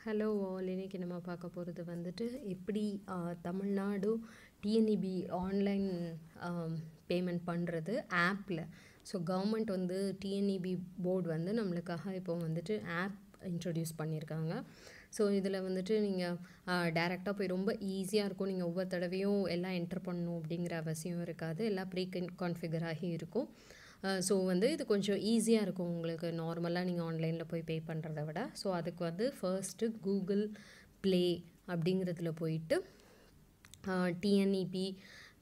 hello all இன்னைக்கு நம்ம பார்க்க போகிறது வந்துட்டு எப்படி ஆ, தமிழ்நாடு டிஎன்இபி ஆன்லைன் பேமெண்ட் பண்ணுறது ஆப்பில் ஸோ கவர்மெண்ட் வந்து டிஎன்இபி போர்டு வந்து நம்மளுக்காக இப்போ வந்துட்டு ஆப் இன்ட்ரடியூஸ் பண்ணியிருக்காங்க ஸோ இதில் வந்துட்டு நீங்கள் டேரெக்டாக போய் ரொம்ப ஈஸியாக இருக்கும் நீங்கள் ஒவ்வொரு தடவையும் எல்லாம் என்டர் பண்ணணும் அப்படிங்கிற அவசியம் இருக்காது எல்லாம் ப்ரீ கான்ஃபிகர் ஆகி இருக்கும் ஸோ வந்து இது கொஞ்சம் ஈஸியாக இருக்கும் உங்களுக்கு நார்மலாக நீங்கள் ஆன்லைனில் போய் பே பண்ணுறத விட ஸோ அதுக்கு வந்து ஃபர்ஸ்ட்டு கூகுள் ப்ளே அப்படிங்கிறதுல போயிட்டு டிஎன்இபி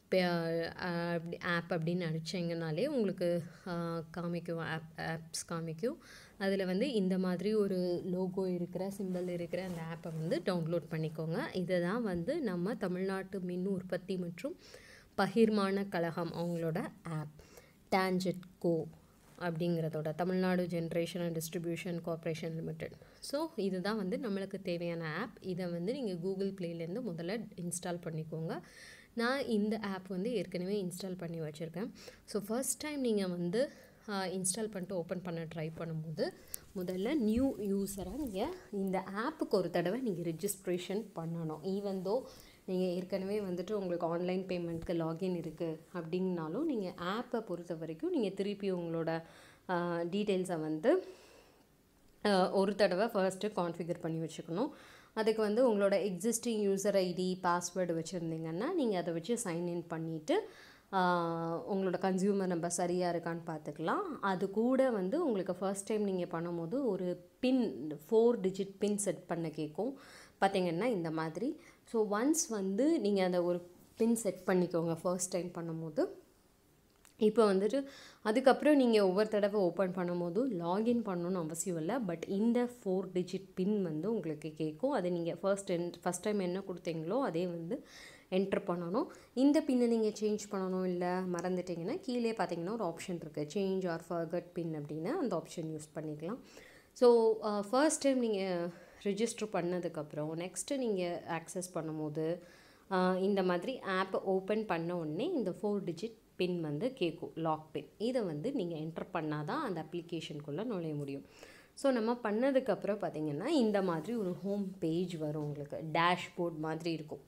ஆப் அப்படின்னு அடிச்சிங்கனாலே உங்களுக்கு ஆஹ், காமிக்கும் ஆப் ஆப்ஸ் காமிக்கும் அதில் வந்து இந்த மாதிரி ஒரு லோகோ இருக்கிற சிம்பிள் இருக்கிற அந்த ஆப்பை வந்து டவுன்லோட் பண்ணிக்கோங்க இதை தான் வந்து நம்ம தமிழ்நாட்டு மின் உற்பத்தி மற்றும் பகிர்மான கழகம் அவங்களோட ஆப் டான்ஜெட் கோ அப்படிங்கிறதோட Tamil Nadu generation and distribution corporation limited so இதுதான் வந்து நம்மளுக்கு தேவையான ஆப் இதை வந்து நீங்கள் கூகுள் ப்ளேலேருந்து முதல்ல இன்ஸ்டால் பண்ணிக்கோங்க நான் இந்த ஆப் வந்து ஏற்கனவே இன்ஸ்டால் பண்ணி வச்சுருக்கேன் ஸோ ஃபர்ஸ்ட் டைம் நீங்கள் வந்து இன்ஸ்டால் பண்ணிட்டு ஓப்பன் பண்ண ட்ரை பண்ணும்போது முதல்ல நியூ யூஸராக நீங்கள் இந்த ஆப்புக்கு ஒரு தடவை நீங்கள் ரெஜிஸ்ட்ரேஷன் பண்ணணும் ஈவன் தோ நீங்கள் ஏற்கனவே வந்துட்டு உங்களுக்கு ஆன்லைன் பேமெண்ட்க்கு லாகின் இருக்குது அப்படின்னாலும் நீங்கள் ஆப்பை பொறுத்த வரைக்கும் நீங்கள் திருப்பி உங்களோட டீட்டெயில்ஸை வந்து அஹ், ஒரு தடவை ஃபர்ஸ்ட்டு கான்ஃபிகர் பண்ணி வச்சுக்கணும் அதுக்கு வந்து உங்களோட எக்ஸிஸ்டிங் யூசர் ஐடி பாஸ்வேர்டு வச்சுருந்தீங்கன்னா நீங்கள் அதை வச்சு சைன்இன் பண்ணிவிட்டு உங்களோட கன்சியூமர் நம்பர் சரியாக இருக்கான்னு பார்த்துக்கலாம் அது கூட வந்து உங்களுக்கு ஃபர்ஸ்ட் டைம் நீங்கள் பண்ணும்போது ஒரு PIN four digit PIN set பண்ண கேட்கும் பார்த்தீங்கன்னா இந்த மாதிரி ஸோ ஒன்ஸ் வந்து நீங்கள் அந்த ஒரு பின் செட் பண்ணிக்கோங்க ஃபர்ஸ்ட் டைம் பண்ணும்போது இப்போ வந்துட்டு அதுக்கப்புறம் நீங்கள் ஒவ்வொரு தடவை ஓப்பன் பண்ணும்போது லாகின் பண்ணணும்னு அவசியம் இல்லை பட் இந்த ஃபோர் டிஜிட் பின் வந்து உங்களுக்கு கேட்கும் அது நீங்கள் ஃபர்ஸ்ட் என் ஃபஸ்ட் டைம் என்ன கொடுத்தீங்களோ அதே வந்து என்டர் பண்ணணும் இந்த பின்னை நீங்கள் சேஞ்ச் பண்ணணும் இல்லை மறந்துட்டீங்கன்னா கீழே பார்த்தீங்கன்னா ஒரு ஆப்ஷன் இருக்குது சேஞ்ச் ஆர் ஃபர்கட் பின் அப்படின்னு அந்த ஆப்ஷன் யூஸ் பண்ணிக்கலாம் ஸோ ஃபர்ஸ்ட் டைம் நீங்கள் ரிஜிஸ்டர் பண்ணதுக்கப்புறம் நெக்ஸ்ட்டு நீங்கள் ஆக்சஸ் பண்ணும்போது ஆஹ் இந்த மாதிரி ஆப்பை ஓப்பன் பண்ண உடனே இந்த ஃபோர் டிஜிட் பின் வந்து கேட்கும் லாக் பின் இதை வந்து நீங்கள் என்டர் பண்ணால் தான் அந்த அப்ளிகேஷனுக்குள்ளே நுழைய முடியும் ஸோ நம்ம பண்ணதுக்கப்புறம் பார்த்தீங்கன்னா இந்த மாதிரி ஒரு ஹோம் பேஜ் வரும் உங்களுக்கு டேஷ்போர்ட் மாதிரி இருக்கும்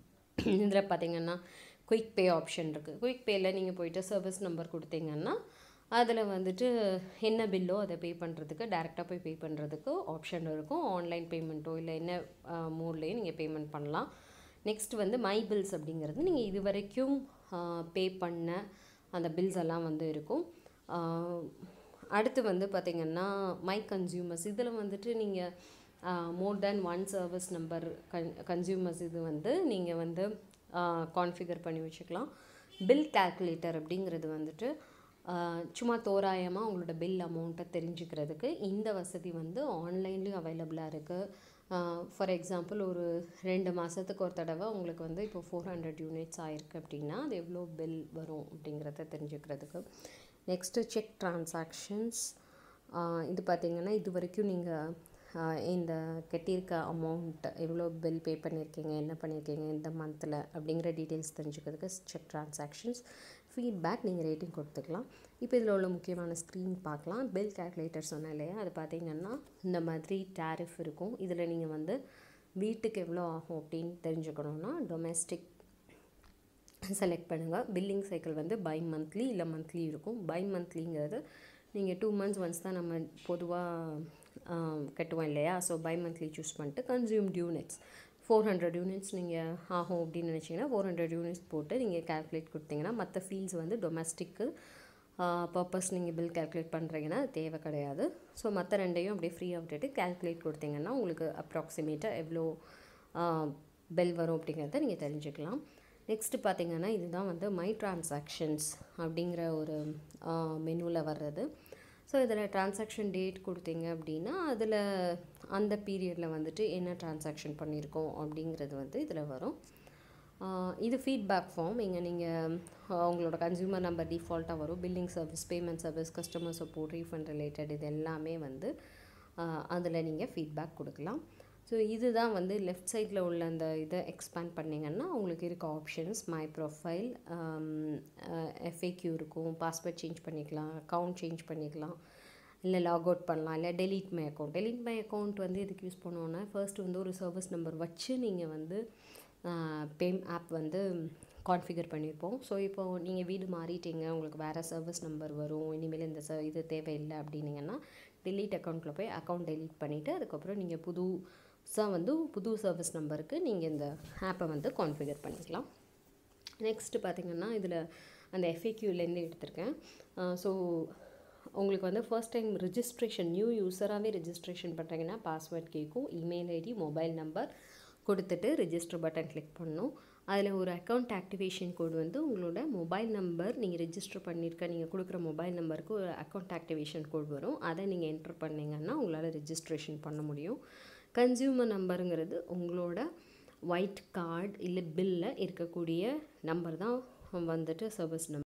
இதில் பார்த்தீங்கன்னா குயிக் பே ஆப்ஷன் இருக்குது குயிக் பேயில் நீங்கள் போயிட்டு சர்வீஸ் நம்பர் கொடுத்தீங்கன்னா அதில் வந்துட்டு என்ன பில்லோ அதை பே பண்ணுறதுக்கு டேரெக்டாக போய் பே பண்ணுறதுக்கு ஆப்ஷன் இருக்கும் ஆன்லைன் பேமெண்ட்டோ இல்லை என்ன மோட்லேயும் நீங்கள் பேமெண்ட் பண்ணலாம் நெக்ஸ்ட் வந்து மை பில்ஸ் அப்படிங்கிறது நீங்கள் இது வரைக்கும் பே பண்ண அந்த பில்ஸ் எல்லாம் வந்து இருக்கும் ஆஹ், அடுத்து வந்து பார்த்திங்கன்னா மை கன்சியூமர்ஸ் இதில் வந்துட்டு நீங்கள் more than one service number கன் கன்சியூமர்ஸ் இது வந்து நீங்கள் வந்து கான்ஃபிகர் பண்ணி வச்சுக்கலாம் பில் கால்குலேட்டர் அப்படிங்கிறது வந்துட்டு ஆஹ், சும்மா தோராயமாக உங்களோட பில் அமௌண்ட்டை தெரிஞ்சுக்கிறதுக்கு இந்த வசதி வந்து ஆன்லைன்லேயும் அவைலபிளாக இருக்குது ஃபார் எக்ஸாம்பிள் ஒரு ரெண்டு மாதத்துக்கு ஒரு தடவை உங்களுக்கு வந்து இப்போ ஃபோர் ஹண்ட்ரட் யூனிட்ஸ் ஆயிருக்கு அப்படின்னா அது எவ்வளோ பில் வரும் அப்படிங்கிறத தெரிஞ்சுக்கிறதுக்கு நெக்ஸ்ட்டு செக் ட்ரான்சாக்ஷன்ஸ் இது பார்த்தீங்கன்னா இது வரைக்கும் நீங்கள் இந்த கட்டியிருக்க அமௌண்ட் எவ்வளோ பில் பே பண்ணியிருக்கீங்க என்ன பண்ணியிருக்கீங்க இந்த மந்தில் அப்படிங்கிற டீட்டெயில்ஸ் தெரிஞ்சுக்கிறதுக்கு செக் ட்ரான்சாக்ஷன்ஸ் ஃபீட்பேக் நீங்கள் ரேட்டிங் கொடுத்துக்கலாம் இப்போ இதில் உள்ள முக்கியமான ஸ்க்ரீன் பார்க்கலாம் பில் கால்குலேட்டர் சொன்னேன் இல்லையா அது பார்த்தீங்கன்னா இந்த மாதிரி டேரிஃப் இருக்கும் இதில் நீங்கள் வந்து வீட்டுக்கு எவ்வளோ ஆகும் அப்படின்னு தெரிஞ்சுக்கணுன்னா டொமெஸ்டிக் செலக்ட் பண்ணுங்கள் பில்லிங் சைக்கிள் வந்து பை மந்த்லி இல்லை மந்த்லி இருக்கும் பை மந்த்லிங்கிறது நீங்கள் டூ மந்த்ஸ் ஒன்ஸ் தான் நம்ம பொதுவாக கட்டுவோம் இல்லையா ஸோ பை மந்த்லி சூஸ் பண்ணிட்டு consumed units four hundred units நீங்கள் ஆகும் அப்படின்னு நினச்சிங்கன்னா ஃபோர் ஹண்ட்ரட் யூனிட்ஸ் போட்டு நீங்கள் கால்குலேட் கொடுத்தீங்கன்னா மற்ற ஃபீல்ஸ் வந்து டொமஸ்டிக்கு பர்பஸ் நீங்கள் பில் கால்குலேட் பண்ணுறீங்கன்னா அது தேவை கிடையாது ஸோ மற்ற ரெண்டையும் அப்படியே ஃப்ரீயாக விட்டுட்டு கால்குலேட் கொடுத்தீங்கன்னா உங்களுக்கு அப்ராக்சிமேட்டாக எவ்வளோ பில் வரும் அப்படிங்கிறத நீங்கள் தெரிஞ்சுக்கலாம் நெக்ஸ்ட்டு பார்த்தீங்கன்னா இதுதான் வந்து மை டிரான்சாக்ஷன்ஸ் அப்படிங்கிற ஒரு மெனுவில் வர்றது ஸோ இதில் டிரான்சாக்ஷன் டேட் கொடுத்தீங்க அப்படின்னா அதில் அந்த பீரியடில் வந்துட்டு என்ன டிரான்சாக்ஷன் பண்ணியிருக்கோம் அப்படிங்கிறது வந்து இதில் வரும் ஆஹ் இது ஃபீட்பேக் ஃபார்ம் இங்கே நீங்கள் உங்களோட கன்சியூமர் நம்பர் டிஃபால்ட்டாக வரும் billing service payment service customer support refund related இது எல்லாமே வந்து அதில் நீங்கள் ஃபீட்பேக் கொடுக்கலாம் ஸோ இதுதான் வந்து லெஃப்ட் சைடில் உள்ள அந்த இதை எக்ஸ்பேண்ட் பண்ணிங்கன்னா உங்களுக்கு இருக்க ஆப்ஷன்ஸ் மை ப்ரொஃபைல் எஃப்ஏக்யூ இருக்கும் பாஸ்வேர்ட் சேஞ்ச் பண்ணிக்கலாம் அக்கௌண்ட் சேஞ்ச் பண்ணிக்கலாம் இல்லை லாக் அவுட் பண்ணலாம் இல்லை delete my account delete my account வந்து எதுக்கு யூஸ் பண்ணுவோன்னா ஃபர்ஸ்ட் வந்து ஒரு சர்வீஸ் நம்பர் வச்சு நீங்கள் வந்து பேம் ஆப் வந்து கான்ஃபிகர் பண்ணியிருப்போம் ஸோ இப்போ நீங்கள் வீடு மாறிட்டீங்க உங்களுக்கு வேறு சர்வீஸ் நம்பர் வரும் இனிமேல் இந்த ச இது தேவையில்லை அப்படின்னீங்கன்னா delete அக்கௌண்ட்டில் போய் அக்கௌண்ட் delete பண்ணிவிட்டு அதுக்கப்புறம் நீங்கள் புதுசாக வந்து புது சர்வீஸ் நம்பருக்கு நீங்கள் இந்த ஆப்பை வந்து கான்ஃபிகர் பண்ணிக்கலாம் நெக்ஸ்ட்டு பார்த்தீங்கன்னா இதில் அந்த எஃப்ஏக்யூலேருந்து எடுத்திருக்கேன் ஸோ உங்களுக்கு வந்து ஃபர்ஸ்ட் டைம் ரிஜிஸ்ட்ரேஷன் நியூ யூஸராகவே ரிஜிஸ்ட்ரேஷன் பண்ணுறீங்கன்னா பாஸ்வேர்ட் கேட்கும் இமெயில் ஐடி மொபைல் நம்பர் கொடுத்துட்டு ரிஜிஸ்டர் பட்டன் கிளிக் பண்ணணும் அதில் ஒரு அக்கௌண்ட் ஆக்டிவேஷன் கோட் வந்து உங்களோட மொபைல் நம்பர் நீங்கள் ரெஜிஸ்டர் பண்ணியிருக்க நீங்கள் கொடுக்குற மொபைல் நம்பருக்கு ஒரு அக்கௌண்ட் ஆக்டிவேஷன் கோட் வரும் அதை நீங்கள் என்ட்ரு பண்ணிங்கன்னா உங்களால் ரெஜிஸ்ட்ரேஷன் பண்ண முடியும் கன்சியூமர் நம்பருங்கிறது உங்களோட ஒயிட் கார்டு இல்லை பில்லில் இருக்கக்கூடிய நம்பர் தான் வந்துட்டு சர்வீஸ் நம்பர்